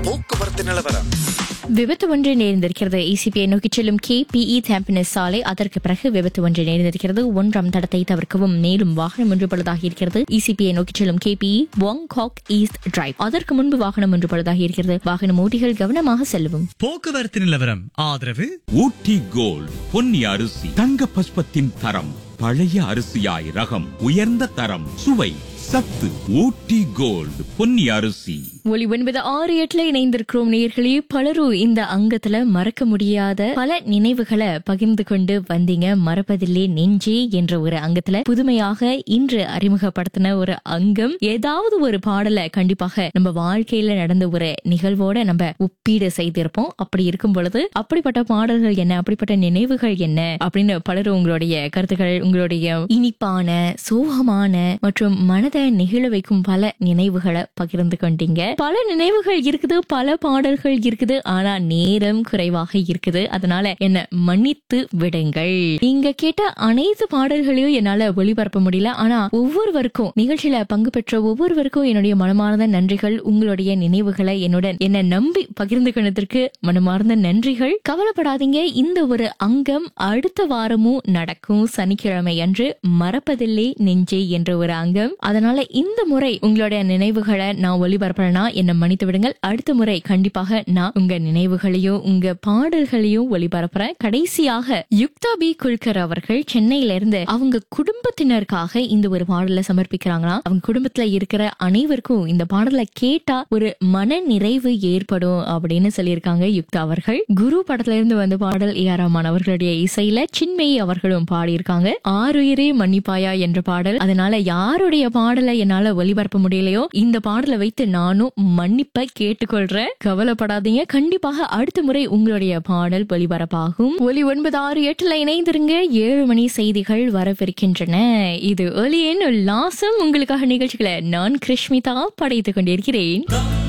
போக்குவரத்து நிலவரம் விபத்து ஒன்று நேர்ந்திருக்கிறது இசிபியை நோக்கி செல்லும் கே பிஇ சாம்பினஸ் சாலை அதற்கு பிறகு விபத்து ஒன்று நேர்ந்திருக்கிறது ஒன்றாம் தடத்தை தவிர்க்கவும் மேலும் வாகனம் ஒன்று பழுதாகி இருக்கிறது இசிபியை நோக்கி செல்லும் கே பிஇ வாங் காக் ஈஸ்ட் டிரைவ் அதற்கு முன்பு வாகனம் ஒன்று பழுதாகி இருக்கிறது வாகனம் ஓட்டிகள் கவனமாக செல்லவும் போக்குவரத்து நிலவரம் ஆதரவு ஊட்டி கோல்ட் பொன்னி அரிசி தங்க பஸ்பத்தின் தரம் பழைய அரிசியாய் ரகம் உயர்ந்த தரம் சுவை சத்து ஊட்டி கோல்ட் பொன்னி அரிசி ஒளி ஒன்பது ஆறு எட்டுல இணைந்திருக்கிறோம் நேர்களே பலரும் இந்த அங்கத்துல மறக்க முடியாத பல நினைவுகளை பகிர்ந்து கொண்டு வந்தீங்க மறப்பதில்லே நெஞ்சே என்ற ஒரு அங்கத்துல புதுமையாக இன்று அறிமுகப்படுத்தின ஒரு அங்கம் ஏதாவது ஒரு பாடலை கண்டிப்பாக நம்ம வாழ்க்கையில நடந்த ஒரு நிகழ்வோட நம்ம ஒப்பீடு செய்திருப்போம் அப்படி இருக்கும் பொழுது அப்படிப்பட்ட பாடல்கள் என்ன அப்படிப்பட்ட நினைவுகள் என்ன அப்படின்னு பலரும் உங்களுடைய கருத்துக்கள் உங்களுடைய இனிப்பான சோகமான மற்றும் மனதை நெகிழ வைக்கும் பல நினைவுகளை பகிர்ந்து கொண்டீங்க பல நினைவுகள் இருக்குது பல பாடல்கள் இருக்குது ஆனா நேரம் குறைவாக இருக்குது அதனால என்ன மன்னித்து விடுங்கள் நீங்க கேட்ட அனைத்து பாடல்களையும் என்னால ஒளிபரப்ப முடியல ஆனா ஒவ்வொருவருக்கும் நிகழ்ச்சியில பங்கு பெற்ற ஒவ்வொருவருக்கும் என்னுடைய மனமார்ந்த நன்றிகள் உங்களுடைய நினைவுகளை என்னுடன் என்ன நம்பி பகிர்ந்து கொண்டதற்கு மனமார்ந்த நன்றிகள் கவலைப்படாதீங்க இந்த ஒரு அங்கம் அடுத்த வாரமும் நடக்கும் சனிக்கிழமை அன்று மறப்பதில்லை நெஞ்சே என்ற ஒரு அங்கம் அதனால இந்த முறை உங்களுடைய நினைவுகளை நான் ஒளிபரப்புறேன்னா என்ன மன்னித்து விடுங்கள் அடுத்த முறை கண்டிப்பாக நான் உங்க நினைவுகளையும் உங்க பாடல்களையும் ஒளிபரப்புறேன் கடைசியாக யுக்தா பி குல்கர் அவர்கள் சென்னையில இருந்து அவங்க குடும்பத்தினருக்காக இந்த ஒரு பாடலை சமர்ப்பிக்கிறாங்களா அவங்க குடும்பத்துல இருக்கிற அனைவருக்கும் இந்த பாடலை கேட்டா ஒரு மன நிறைவு ஏற்படும் அப்படின்னு சொல்லியிருக்காங்க யுக்தா அவர்கள் குரு படத்துல இருந்து வந்த பாடல் ஏ ஆர் ரஹ்மான் அவர்களுடைய இசையில சின்மயி அவர்களும் பாடியிருக்காங்க ஆறுயிரே மன்னிப்பாயா என்ற பாடல் அதனால யாருடைய பாடலை என்னால ஒளிபரப்ப முடியலையோ இந்த பாடலை வைத்து நானும் மன்னிப்பை கேட்டுக்கொள்றேன் கவலைப்படாதீங்க கண்டிப்பாக அடுத்த முறை உங்களுடைய பாடல் ஒளிபரப்பாகும் ஒலி ஒன்பது ஆறு எட்டுல இணைந்திருங்க ஏழு மணி செய்திகள் வரவிருக்கின்றன இது ஒலியின் உல்லாசம் உங்களுக்காக நிகழ்ச்சிகளை நான் கிருஷ்மிதா படைத்துக் கொண்டிருக்கிறேன்